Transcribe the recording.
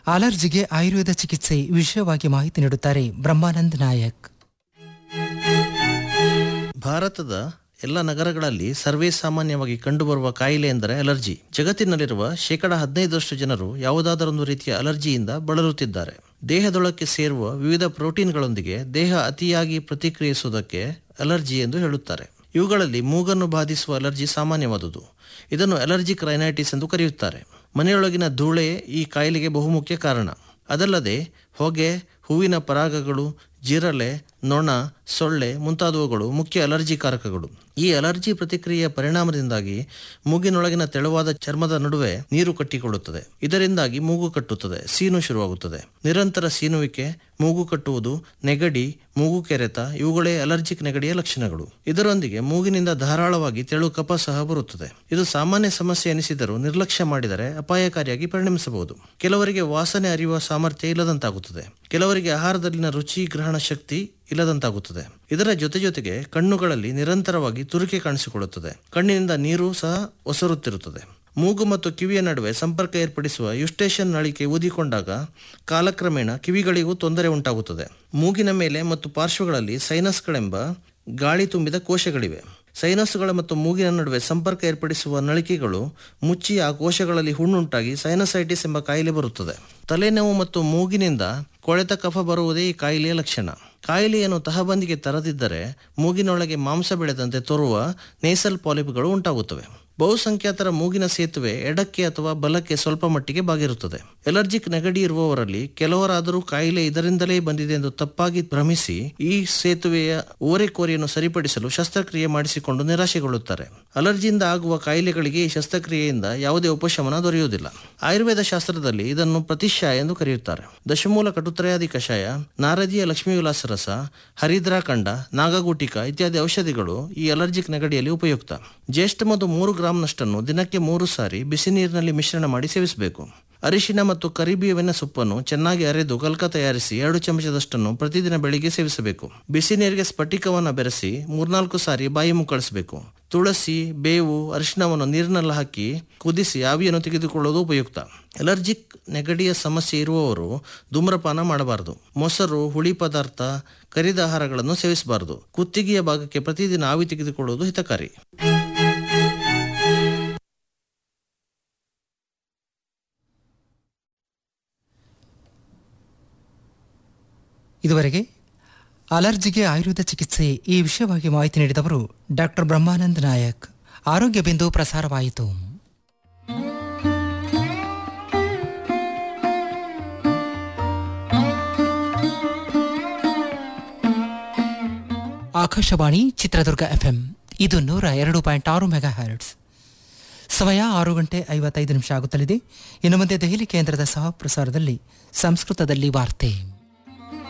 ಅಲರ್ಜಿಗೆ ಆಯುರ್ವೇದ ಚಿಕಿತ್ಸೆ ವಿಷಯವಾಗಿ ಮಾಹಿತಿ ನೀಡುತ್ತಾರೆ ಬ್ರಹ್ಮಾನಂದ್ ನಾಯಕ್ ಭಾರತದ ಎಲ್ಲ ನಗರಗಳಲ್ಲಿ ಸರ್ವೇ ಸಾಮಾನ್ಯವಾಗಿ ಕಂಡುಬರುವ ಕಾಯಿಲೆ ಎಂದರೆ ಅಲರ್ಜಿ ಜಗತ್ತಿನಲ್ಲಿರುವ ಶೇಕಡ ಹದಿನೈದರಷ್ಟು ಜನರು ಯಾವುದಾದರೊಂದು ರೀತಿಯ ಅಲರ್ಜಿಯಿಂದ ಬಳಲುತ್ತಿದ್ದಾರೆ ದೇಹದೊಳಕ್ಕೆ ಸೇರುವ ವಿವಿಧ ಪ್ರೋಟೀನ್ಗಳೊಂದಿಗೆ ದೇಹ ಅತಿಯಾಗಿ ಪ್ರತಿಕ್ರಿಯಿಸುವುದಕ್ಕೆ ಅಲರ್ಜಿ ಎಂದು ಹೇಳುತ್ತಾರೆ ಇವುಗಳಲ್ಲಿ ಮೂಗನ್ನು ಬಾಧಿಸುವ ಅಲರ್ಜಿ ಸಾಮಾನ್ಯವಾದುದು ಇದನ್ನು ಅಲರ್ಜಿಕ್ ರೈನೈಟಿಸ್ ಎಂದು ಕರೆಯುತ್ತಾರೆ ಮನೆಯೊಳಗಿನ ಧೂಳೆ ಈ ಕಾಯಿಲೆಗೆ ಬಹುಮುಖ್ಯ ಕಾರಣ ಅದಲ್ಲದೆ ಹೊಗೆ ಹೂವಿನ ಪರಾಗಗಳು ಜಿರಳೆ ನೊಣ ಸೊಳ್ಳೆ ಮುಂತಾದವುಗಳು ಮುಖ್ಯ ಅಲರ್ಜಿ ಕಾರಕಗಳು ಈ ಅಲರ್ಜಿ ಪ್ರತಿಕ್ರಿಯೆಯ ಪರಿಣಾಮದಿಂದಾಗಿ ಮೂಗಿನೊಳಗಿನ ತೆಳುವಾದ ಚರ್ಮದ ನಡುವೆ ನೀರು ಕಟ್ಟಿಕೊಳ್ಳುತ್ತದೆ ಇದರಿಂದಾಗಿ ಮೂಗು ಕಟ್ಟುತ್ತದೆ ಸೀನು ಶುರುವಾಗುತ್ತದೆ ನಿರಂತರ ಸೀನುವಿಕೆ ಮೂಗು ಕಟ್ಟುವುದು ನೆಗಡಿ ಮೂಗು ಕೆರೆತ ಇವುಗಳೇ ಅಲರ್ಜಿಕ್ ನೆಗಡಿಯ ಲಕ್ಷಣಗಳು ಇದರೊಂದಿಗೆ ಮೂಗಿನಿಂದ ಧಾರಾಳವಾಗಿ ತೆಳು ಕಫ ಸಹ ಬರುತ್ತದೆ ಇದು ಸಾಮಾನ್ಯ ಸಮಸ್ಯೆ ಎನಿಸಿದರೂ ನಿರ್ಲಕ್ಷ್ಯ ಮಾಡಿದರೆ ಅಪಾಯಕಾರಿಯಾಗಿ ಪರಿಣಮಿಸಬಹುದು ಕೆಲವರಿಗೆ ವಾಸನೆ ಅರಿಯುವ ಸಾಮರ್ಥ್ಯ ಇಲ್ಲದಂತಾಗುತ್ತದೆ ಕೆಲವರಿಗೆ ಆಹಾರದಲ್ಲಿನ ರುಚಿ ಗ್ರಹಣ ಶಕ್ತಿ ಇಲ್ಲದಂತಾಗುತ್ತದೆ ಇದರ ಜೊತೆ ಜೊತೆಗೆ ಕಣ್ಣುಗಳಲ್ಲಿ ನಿರಂತರವಾಗಿ ತುರಿಕೆ ಕಾಣಿಸಿಕೊಳ್ಳುತ್ತದೆ ಕಣ್ಣಿನಿಂದ ನೀರು ಸಹ ಒಸರುತ್ತಿರುತ್ತದೆ ಮೂಗು ಮತ್ತು ಕಿವಿಯ ನಡುವೆ ಸಂಪರ್ಕ ಏರ್ಪಡಿಸುವ ಯುಸ್ಟೇಷನ್ ನಳಿಕೆ ಊದಿಕೊಂಡಾಗ ಕಾಲಕ್ರಮೇಣ ಕಿವಿಗಳಿಗೂ ತೊಂದರೆ ಉಂಟಾಗುತ್ತದೆ ಮೂಗಿನ ಮೇಲೆ ಮತ್ತು ಪಾರ್ಶ್ವಗಳಲ್ಲಿ ಸೈನಸ್ಗಳೆಂಬ ಗಾಳಿ ತುಂಬಿದ ಕೋಶಗಳಿವೆ ಸೈನಸ್ಗಳ ಮತ್ತು ಮೂಗಿನ ನಡುವೆ ಸಂಪರ್ಕ ಏರ್ಪಡಿಸುವ ನಳಿಕೆಗಳು ಮುಚ್ಚಿ ಆ ಕೋಶಗಳಲ್ಲಿ ಹುಣ್ಣುಂಟಾಗಿ ಸೈನಸೈಟಿಸ್ ಎಂಬ ಕಾಯಿಲೆ ಬರುತ್ತದೆ ತಲೆನೋವು ಮತ್ತು ಮೂಗಿನಿಂದ ಕೊಳೆತ ಕಫ ಬರುವುದೇ ಈ ಕಾಯಿಲೆಯ ಲಕ್ಷಣ ಕಾಯಿಲೆಯನ್ನು ತಹಬಂದಿಗೆ ತರದಿದ್ದರೆ ಮೂಗಿನೊಳಗೆ ಮಾಂಸ ಬೆಳೆದಂತೆ ತೋರುವ ನೇಸಲ್ ಪಾಲಿಪ್ಗಳು ಉಂಟಾಗುತ್ತವೆ ಬಹುಸಂಖ್ಯಾತರ ಮೂಗಿನ ಸೇತುವೆ ಎಡಕ್ಕೆ ಅಥವಾ ಬಲಕ್ಕೆ ಸ್ವಲ್ಪ ಮಟ್ಟಿಗೆ ಬಾಗಿರುತ್ತದೆ ಎಲರ್ಜಿಕ್ ನೆಗಡಿ ಇರುವವರಲ್ಲಿ ಕೆಲವರಾದರೂ ಕಾಯಿಲೆ ಇದರಿಂದಲೇ ಬಂದಿದೆ ಎಂದು ತಪ್ಪಾಗಿ ಭ್ರಮಿಸಿ ಈ ಸೇತುವೆಯ ಓರೆಕೋರೆಯನ್ನು ಸರಿಪಡಿಸಲು ಶಸ್ತ್ರಕ್ರಿಯೆ ಮಾಡಿಸಿಕೊಂಡು ನಿರಾಶೆಗೊಳ್ಳುತ್ತಾರೆ ಅಲರ್ಜಿಯಿಂದ ಆಗುವ ಕಾಯಿಲೆಗಳಿಗೆ ಈ ಶಸ್ತ್ರಕ್ರಿಯೆಯಿಂದ ಯಾವುದೇ ಉಪಶಮನ ದೊರೆಯುವುದಿಲ್ಲ ಆಯುರ್ವೇದ ಶಾಸ್ತ್ರದಲ್ಲಿ ಇದನ್ನು ಪ್ರತಿಶಾಯ ಎಂದು ಕರೆಯುತ್ತಾರೆ ದಶಮೂಲ ಕಟುತ್ರಯಾದಿ ಕಷಾಯ ನಾರದಿಯ ಲಕ್ಷ್ಮೀ ವಿಲಾಸ ರಸ ಹರಿದ್ರಾಖಂಡ ನಾಗಗೂಟಿಕ ಇತ್ಯಾದಿ ಔಷಧಿಗಳು ಈ ಅಲರ್ಜಿಕ್ ನೆಗಡಿಯಲ್ಲಿ ಉಪಯುಕ್ತ ಜ್ಯೇಷ್ಠ ಮತ್ತು ಮೂರು ಗ್ರಾಂನಷ್ಟನ್ನು ದಿನಕ್ಕೆ ಮೂರು ಸಾರಿ ಬಿಸಿ ನೀರಿನಲ್ಲಿ ಮಿಶ್ರಣ ಮಾಡಿ ಸೇವಿಸಬೇಕು ಅರಿಶಿನ ಮತ್ತು ಕರಿಬೇವಿನ ಸೊಪ್ಪನ್ನು ಚೆನ್ನಾಗಿ ಅರೆದು ಕಲ್ಕ ತಯಾರಿಸಿ ಎರಡು ಚಮಚದಷ್ಟನ್ನು ಪ್ರತಿದಿನ ಬೆಳಿಗ್ಗೆ ಸೇವಿಸಬೇಕು ಬಿಸಿ ನೀರಿಗೆ ಸ್ಫಟಿಕವನ್ನು ಬೆರೆಸಿ ಮೂರ್ನಾಲ್ಕು ಸಾರಿ ಬಾಯಿ ಮುಕ್ಕಳಿಸಬೇಕು ತುಳಸಿ ಬೇವು ಅರಿಶಿನವನ್ನು ನೀರಿನಲ್ಲಿ ಹಾಕಿ ಕುದಿಸಿ ಆವಿಯನ್ನು ತೆಗೆದುಕೊಳ್ಳುವುದು ಉಪಯುಕ್ತ ಅಲರ್ಜಿಕ್ ನೆಗಡಿಯ ಸಮಸ್ಯೆ ಇರುವವರು ಧೂಮ್ರಪಾನ ಮಾಡಬಾರದು ಮೊಸರು ಹುಳಿ ಪದಾರ್ಥ ಕರಿದ ಆಹಾರಗಳನ್ನು ಸೇವಿಸಬಾರದು ಕುತ್ತಿಗೆಯ ಭಾಗಕ್ಕೆ ಪ್ರತಿದಿನ ಆವಿ ತೆಗೆದುಕೊಳ್ಳುವುದು ಹಿತಕಾರಿ ಇದುವರೆಗೆ ಅಲರ್ಜಿಗೆ ಆಯುರ್ವೇದ ಚಿಕಿತ್ಸೆ ಈ ವಿಷಯವಾಗಿ ಮಾಹಿತಿ ನೀಡಿದವರು ಡಾಕ್ಟರ್ ಬ್ರಹ್ಮಾನಂದ್ ನಾಯಕ್ ಆರೋಗ್ಯ ಬಿಂದು ಪ್ರಸಾರವಾಯಿತು ಆಕಾಶವಾಣಿ ಚಿತ್ರದುರ್ಗ ಎಫ್ಎಂ ಇದು ನೂರ ಎರಡು ಪಾಯಿಂಟ್ ಆರು ಮೆಗಾ ಹರ್ಟ್ಸ್ ಸಮಯ ಆರು ಗಂಟೆ ಐವತ್ತೈದು ನಿಮಿಷ ಆಗುತ್ತಲಿದೆ ಇನ್ನು ಮುಂದೆ ದೆಹಲಿ ಕೇಂದ್ರದ ಸಹ ಪ್ರಸಾರದಲ್ಲಿ ಸಂಸ್ಕೃತದಲ್ಲಿ ವಾರ್ತೆ